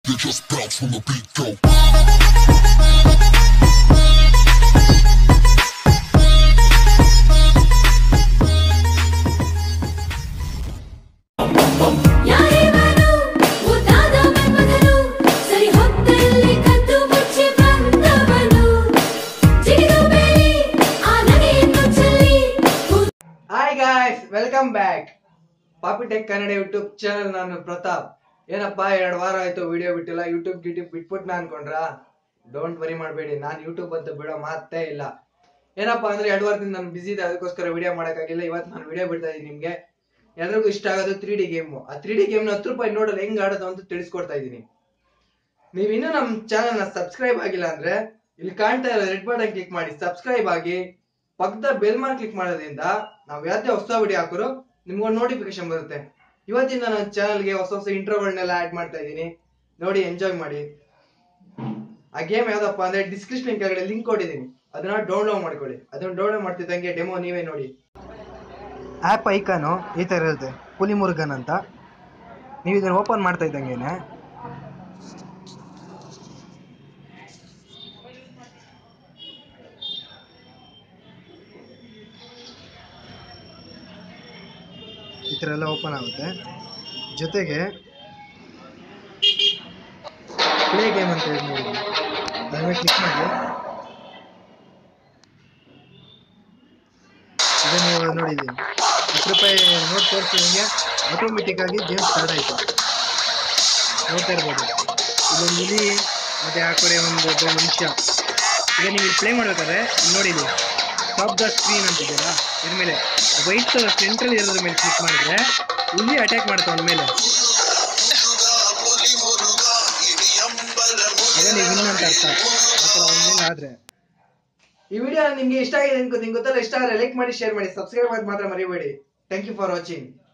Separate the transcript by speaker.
Speaker 1: They just bounce when the beat go.
Speaker 2: ಯಾರಿವನು ಮುದ್ದಾದ ಮನ್ಮಥನು ಸರಿ ಹೊತ್ತಲ್ಲಿ ಕದ್ದು ಮುಚ್ಚಿ ಬಂದವನು ಜಿಗಿದು ಬೇಲಿ ಆ ನಗೆಯನ್ನು ಚೆಲ್ಲಿ
Speaker 3: hi guys welcome back Papi tech Kannada YouTube channel ನಾನು ಪ್ರತಾಪ್ ಏನಪ್ಪಾ ಎರಡು ವಾರ ಆಯ್ತು ವಿಡಿಯೋ ಬಿಟ್ಟಿಲ್ಲ ಯೂಟ್ಯೂಬ್ ಗಿಟ್ಯೂಬ್ ಬಿಟ್ಬಿಟ್ನ ಅನ್ಕೊಂಡ್ರಾ ಡೋಂಟ್ ವರಿ ಮಾಡಬೇಡಿ ನಾನು ಯೂಟ್ಯೂಬ್ ಅಂತ ಬಿಡೋ ಮಾತೇ ಇಲ್ಲ ಏನಪ್ಪಾ ಅಂದ್ರೆ ಎರಡು ವಾರದಿಂದ ನಾನು ಬಿಸಿ ಇದೆ ಅದಕ್ಕೋಸ್ಕರ ವಿಡಿಯೋ ಮಾಡೋಕ್ಕಾಗಿಲ್ಲ ಇವತ್ತು ನಾನು ವಿಡಿಯೋ ಬಿಡ್ತಾ ಇದ್ದೀನಿ ನಿಮ್ಗೆ ಎಲ್ರಿಗೂ ಇಷ್ಟ ಆಗೋದು ತ್ರೀ ಡಿ ಗೇಮ್ ಆ ತ್ರೀ ಡಿ ಗೇಮ್ನ ಹತ್ತು ರೂಪಾಯಿ ನೋಡಲು ಹೆಂಗ್ ಆಡೋದು ಅಂತ ತಿಳಿಸ್ಕೊಡ್ತಾ ಇದ್ದೀನಿ ನೀವು ಇನ್ನೂ ನಮ್ಮ ಚಾನಲ್ನ ಸಬ್ಸ್ಕ್ರೈಬ್ ಆಗಿಲ್ಲ ಅಂದ್ರೆ ಇಲ್ಲಿ ಕಾಣ್ತಾ ಇರೋ ರೆಡ್ ಬಟನ್ ಕ್ಲಿಕ್ ಮಾಡಿ ಸಬ್ಸ್ಕ್ರೈಬ್ ಆಗಿ ಪಕ್ಕದ ಬೆಲ್ ಮಾರ್ಕ್ ಕ್ಲಿಕ್ ಮಾಡೋದ್ರಿಂದ ನಾವು ಯಾವ್ದೇ ಹೊಸ ವಿಡಿಯೋ ಹಾಕೋರು ನಿಮ್ಗೊಂದು ನೋಟಿಫಿಕೇಶನ್ ಬರುತ್ತೆ ಇವತ್ತಿಂದ ನನ್ನ ಚಾನಲ್ಗೆ ಹೊಸ ಹೊಸ ಇಂಟ್ರೋಗಳನ್ನೆಲ್ಲ ಆಡ್ ಮಾಡ್ತಾ ಇದ್ದೀನಿ ನೋಡಿ ಎಂಜಾಯ್ ಮಾಡಿ ಆ ಗೇಮ್ ಯಾವ್ದಪ್ಪ ಅಂದ್ರೆ ಡಿಸ್ಕ್ರಿಪ್ಷನ್ ಕೆಳಗಡೆ ಲಿಂಕ್ ಕೊಟ್ಟಿದ್ದೀನಿ ಅದನ್ನ ಡೌನ್ಲೋಡ್ ಮಾಡ್ಕೊಳ್ಳಿ ಅದನ್ನ ಡೌನ್ಲೋಡ್ ಮಾಡ್ತಿದ್ದಂಗೆ ಡೆಮೋ ನೀವೇ ನೋಡಿ ಆ್ಯಪ್ ಐಕಾನು ಈ ಥರ ಇರುತ್ತೆ ಪುಲಿ ಮುರುಗನ್ ಅಂತ ನೀವು ಇದನ್ನ ಓಪನ್ ಮಾಡ್ತಾ ಇದ್ದಂಗೆನೆ ಈ ಥರ ಎಲ್ಲ ಓಪನ್ ಆಗುತ್ತೆ ಜೊತೆಗೆ ಪ್ಲೇ ಗೇಮ್ ಅಂತ ಹೇಳಿ ನೋಡಿ ಅದ್ರ ಮೇಲೆ ಕ್ಲಿಕ್ ಮಾಡಿ ಇದು ನೀವು ನೋಡಿದ್ದೀವಿ ಹತ್ತು ರೂಪಾಯಿ ನೋಟ್ ತೋರಿಸಿದಂಗೆ ಆಟೋಮೆಟಿಕ್ ಆಗಿ ಗೇಮ್ ಸ್ಟಾರ್ಟ್ ಆಯಿತು ನೋಡ್ತಾ ಇರ್ಬೋದು ಇಲ್ಲೊಂದು ಇಲಿ ಮತ್ತು ಆ ಕಡೆ ಒಂದು ಒಬ್ಬ ಮನುಷ್ಯ ಈಗ ನೀವು ಪ್ಲೇ ಮಾಡ್ಬೇಕಾದ್ರೆ ಇಲ್ಲಿ ನೋಡಿ ಇಲ್ಲಿ ಟಾಪ್ ದ ಸ್ಕ್ರೀನ್ ಅಂತಿದೆಯಲ್ಲ ಇದ್ರ ಮೇಲೆ ವೈಟ್ ಸೆಂಟ್ರಲ್ ಇರೋದ್ರ ಮೇಲೆ ಕ್ಲಿಕ್ ಮಾಡಿದ್ರೆ ಇಲ್ಲಿ ಅಟ್ಯಾಕ್ ಮಾಡುತ್ತೆ ಅವನ ಮೇಲೆ ಅದೇ ನೀವು ವಿನ್ ಅಂತ ಅರ್ಥ ಆ ಥರ ಒಂದೇನು ಆದ್ರೆ ಈ ವಿಡಿಯೋ ನಿಮ್ಗೆ ಇಷ್ಟ ಆಗಿದೆ ಅನ್ಕೋತೀನಿ ಗೊತ್ತಲ್ಲ ಇಷ್ಟ ಆದರೆ ಲೈಕ್ ಮಾಡಿ ಶೇರ್ ಮಾಡಿ ಸಬ್ಸ್ಕ್ರೈಬ್ ಆಗೋದು ಮಾತ್ರ ಮರಿಬೇಡಿ ಥ್ಯಾಂಕ್ ಯು ಫಾರ್ ವಾಚಿಂಗ್